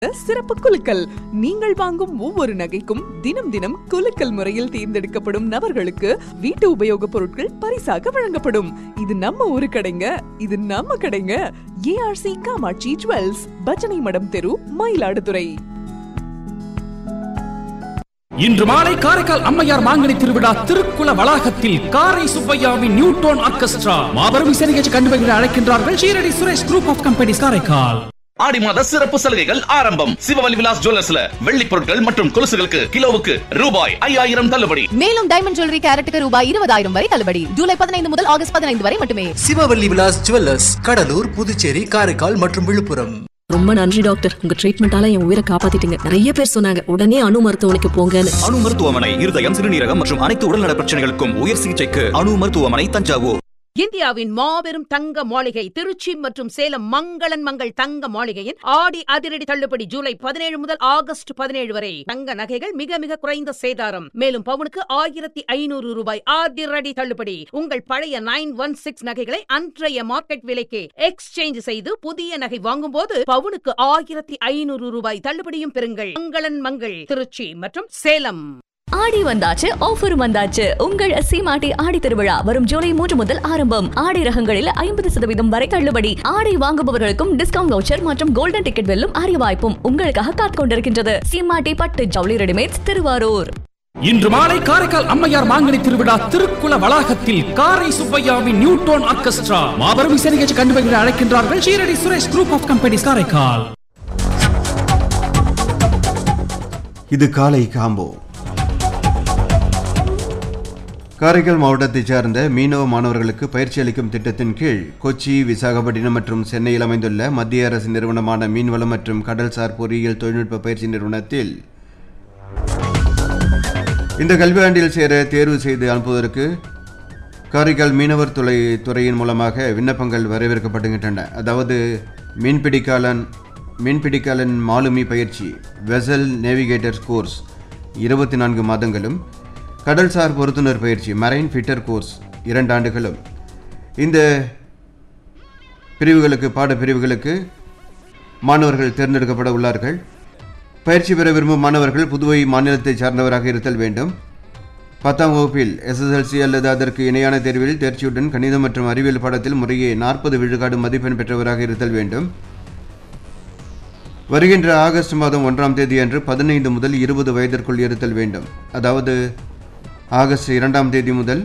சிறப்பு குலுக்கல் நீங்கள் வாங்கும் ஒவ்வொரு நகைக்கும் தினம் தினம் குலுக்கல் முறையில் தேர்ந்தெடுக்கப்படும் நபர்களுக்கு வீட்டு உபயோகப் பொருட்கள் பரிசாக வழங்கப்படும் இது நம்ம ஊரு கடைங்க இது நம்ம கடைங்க ஏஆர்சி காமாட்சி ஜுவல்ஸ் பஜனை மடம் தெரு மயிலாடுதுறை இன்று மாலை காரைக்கால் அம்மையார் மாங்கனி திருவிழா திருக்குள வளாகத்தில் காரை சுப்பையாவின் நியூட்டோன் ஆர்கெஸ்ட்ரா மாபெரும் இசை நிகழ்ச்சி கண்டுபிடிக்க அழைக்கின்றார்கள் Shirdi Suresh group of companies Karaikal ஆடி மாத சிறப்பு சலுகைகள் ஆரம்பம் சிவவலி விலாஸ் ஜுவல்லர்ஸ்ல வெள்ளி பொருட்கள் மற்றும் கொலுசுகளுக்கு கிலோவுக்கு ரூபாய் ஐயாயிரம் தள்ளுபடி மேலும் டைமண்ட் ஜுவல்லரி கேரட்டுக்கு ரூபாய் இருபதாயிரம் வரை தள்ளுபடி ஜூலை பதினைந்து முதல் ஆகஸ்ட் பதினைந்து வரை மட்டுமே சிவவல்லி விலாஸ் ஜுவல்லர்ஸ் கடலூர் புதுச்சேரி காரைக்கால் மற்றும் விழுப்புரம் ரொம்ப நன்றி டாக்டர் உங்க ட்ரீட்மெண்டால என் உயிரை காப்பாத்திட்டீங்க நிறைய பேர் சொன்னாங்க உடனே அணு மருத்துவமனைக்கு போங்கன்னு அணு மருத்துவமனை இருதயம் சிறுநீரகம் மற்றும் அனைத்து உடல்நல பிரச்சனைகளுக்கும் உயர் சிகிச்சைக்கு அணு மருத்துவமனை தஞ்சாவூர் இந்தியாவின் மாபெரும் தங்க மாளிகை திருச்சி மற்றும் சேலம் மங்களன் மங்கள் தங்க மாளிகையின் ஆடி அதிரடி தள்ளுபடி ஜூலை பதினேழு முதல் ஆகஸ்ட் பதினேழு வரை தங்க நகைகள் மிக மிக குறைந்த சேதாரம் மேலும் பவுனுக்கு ஆயிரத்தி ஐநூறு ரூபாய் அதிரடி தள்ளுபடி உங்கள் பழைய நைன் ஒன் சிக்ஸ் நகைகளை அன்றைய மார்க்கெட் விலைக்கு எக்ஸ்சேஞ்ச் செய்து புதிய நகை வாங்கும்போது பவுனுக்கு ஆயிரத்தி ஐநூறு ரூபாய் தள்ளுபடியும் பெறுங்கள் மங்களன் மங்கள் திருச்சி மற்றும் சேலம் ஆடி வந்தாச்சு ஆஃபர் வந்தாச்சு உங்கள் சீமாட்டி ஆடி திருவிழா வரும் ஜூலை மூன்று முதல் ஆரம்பம் ஆடை ரகங்களில் ஐம்பது சதவீதம் வரை தள்ளுபடி ஆடை வாங்குபவர்களுக்கும் டிஸ்கவுண்ட் வவுச்சர் மற்றும் கோல்டன் டிக்கெட் வெல்லும் அரிய வாய்ப்பும் உங்களுக்காக காத்துக் கொண்டிருக்கின்றது சீமாட்டி பட்டு ஜவுளி ரெடிமேட்ஸ் திருவாரூர் இன்று மாலை காரைக்கால் அம்மையார் மாங்கனி திருவிழா திருக்குள வளாகத்தில் காரை சுப்பையாவின் நியூட்டோன் ஆர்கெஸ்ட்ரா மாபெரும் இசை நிகழ்ச்சி கண்டுபிடிக்க அழைக்கின்றார்கள் Shirdi Suresh group of companies Karaikal இது காலை காம்போ காரைக்கால் மாவட்டத்தைச் சார்ந்த மீனவ மாணவர்களுக்கு பயிற்சி அளிக்கும் திட்டத்தின் கீழ் கொச்சி விசாகப்பட்டினம் மற்றும் சென்னையில் அமைந்துள்ள மத்திய அரசு நிறுவனமான மீன்வளம் மற்றும் கடல்சார் பொறியியல் தொழில்நுட்ப பயிற்சி நிறுவனத்தில் இந்த கல்வியாண்டில் சேர தேர்வு செய்து அனுப்புவதற்கு காரைக்கால் மீனவர் துறை துறையின் மூலமாக விண்ணப்பங்கள் வரவேற்கப்படுகின்றன அதாவது மீன்பிடிக்காலன் மீன்பிடிக்காலன் மாலுமி பயிற்சி வெசல் நேவிகேட்டர்ஸ் கோர்ஸ் இருபத்தி நான்கு மாதங்களும் கடல்சார் பொருத்துனர் பயிற்சி மரைன் ஃபிட்டர் கோர்ஸ் இரண்டு ஆண்டுகளும் இந்த பிரிவுகளுக்கு பாட பிரிவுகளுக்கு மாணவர்கள் தேர்ந்தெடுக்கப்பட உள்ளார்கள் பயிற்சி பெற விரும்பும் மாணவர்கள் புதுவை மாநிலத்தை சார்ந்தவராக இருத்தல் வேண்டும் பத்தாம் வகுப்பில் எஸ்எஸ்எல்சி அல்லது அதற்கு இணையான தேர்வில் தேர்ச்சியுடன் கணிதம் மற்றும் அறிவியல் பாடத்தில் முறையே நாற்பது விழுக்காடு மதிப்பெண் பெற்றவராக இருத்தல் வேண்டும் வருகின்ற ஆகஸ்ட் மாதம் ஒன்றாம் தேதி அன்று பதினைந்து முதல் இருபது வயதிற்குள் இருத்தல் வேண்டும் அதாவது ஆகஸ்ட் இரண்டாம் தேதி முதல்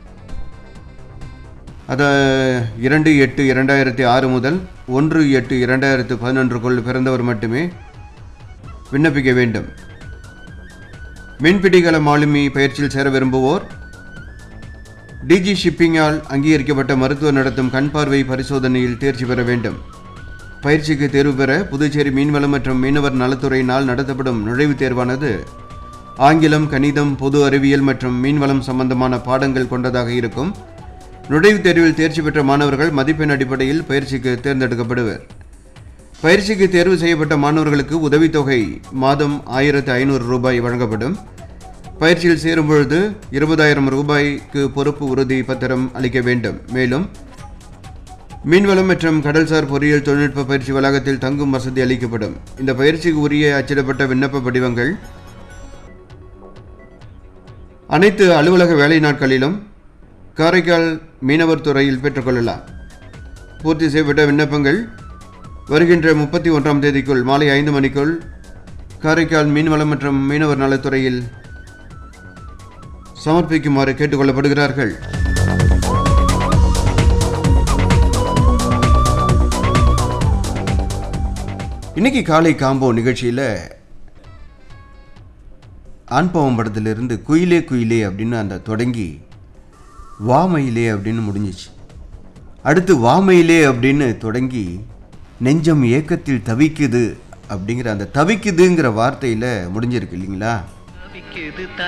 அத இரண்டு எட்டு இரண்டாயிரத்தி ஆறு முதல் ஒன்று எட்டு இரண்டாயிரத்து பதினொன்றுக்குள் பிறந்தவர் மட்டுமே விண்ணப்பிக்க வேண்டும் மீன்பிடிகள மாலுமி பயிற்சியில் சேர விரும்புவோர் டிஜி ஷிப்பிங்கால் அங்கீகரிக்கப்பட்ட மருத்துவர் நடத்தும் கண் பார்வை பரிசோதனையில் தேர்ச்சி பெற வேண்டும் பயிற்சிக்கு தேர்வு பெற புதுச்சேரி மீன்வளம் மற்றும் மீனவர் நலத்துறையினால் நடத்தப்படும் நுழைவுத் தேர்வானது ஆங்கிலம் கணிதம் பொது அறிவியல் மற்றும் மீன்வளம் சம்பந்தமான பாடங்கள் கொண்டதாக இருக்கும் நுழைவுத் தேர்வில் தேர்ச்சி பெற்ற மாணவர்கள் மதிப்பெண் அடிப்படையில் பயிற்சிக்கு தேர்ந்தெடுக்கப்படுவர் பயிற்சிக்கு தேர்வு செய்யப்பட்ட மாணவர்களுக்கு உதவித்தொகை மாதம் ஆயிரத்து ஐநூறு ரூபாய் வழங்கப்படும் பயிற்சியில் சேரும் பொழுது இருபதாயிரம் ரூபாய்க்கு பொறுப்பு உறுதி பத்திரம் அளிக்க வேண்டும் மேலும் மீன்வளம் மற்றும் கடல்சார் பொறியியல் தொழில்நுட்ப பயிற்சி வளாகத்தில் தங்கும் வசதி அளிக்கப்படும் இந்த பயிற்சிக்கு உரிய அச்சிடப்பட்ட விண்ணப்ப படிவங்கள் அனைத்து அலுவலக வேலை நாட்களிலும் காரைக்கால் மீனவர் துறையில் பெற்றுக்கொள்ளலாம் பூர்த்தி செய்யப்பட்ட விண்ணப்பங்கள் வருகின்ற முப்பத்தி ஒன்றாம் தேதிக்குள் மாலை ஐந்து மணிக்குள் காரைக்கால் மீன்வளம் மற்றும் மீனவர் நலத்துறையில் சமர்ப்பிக்குமாறு கேட்டுக்கொள்ளப்படுகிறார்கள் இன்னைக்கு காலை காம்போ நிகழ்ச்சியில் ஆண்பாவம் படத்திலிருந்து குயிலே குயிலே அப்படின்னு அந்த தொடங்கி வாமயிலே அப்படின்னு முடிஞ்சிச்சு அடுத்து வாமயிலே அப்படின்னு தொடங்கி நெஞ்சம் ஏக்கத்தில் தவிக்குது அப்படிங்கிற அந்த தவிக்குதுங்கிற வார்த்தையில் முடிஞ்சிருக்கு இல்லைங்களா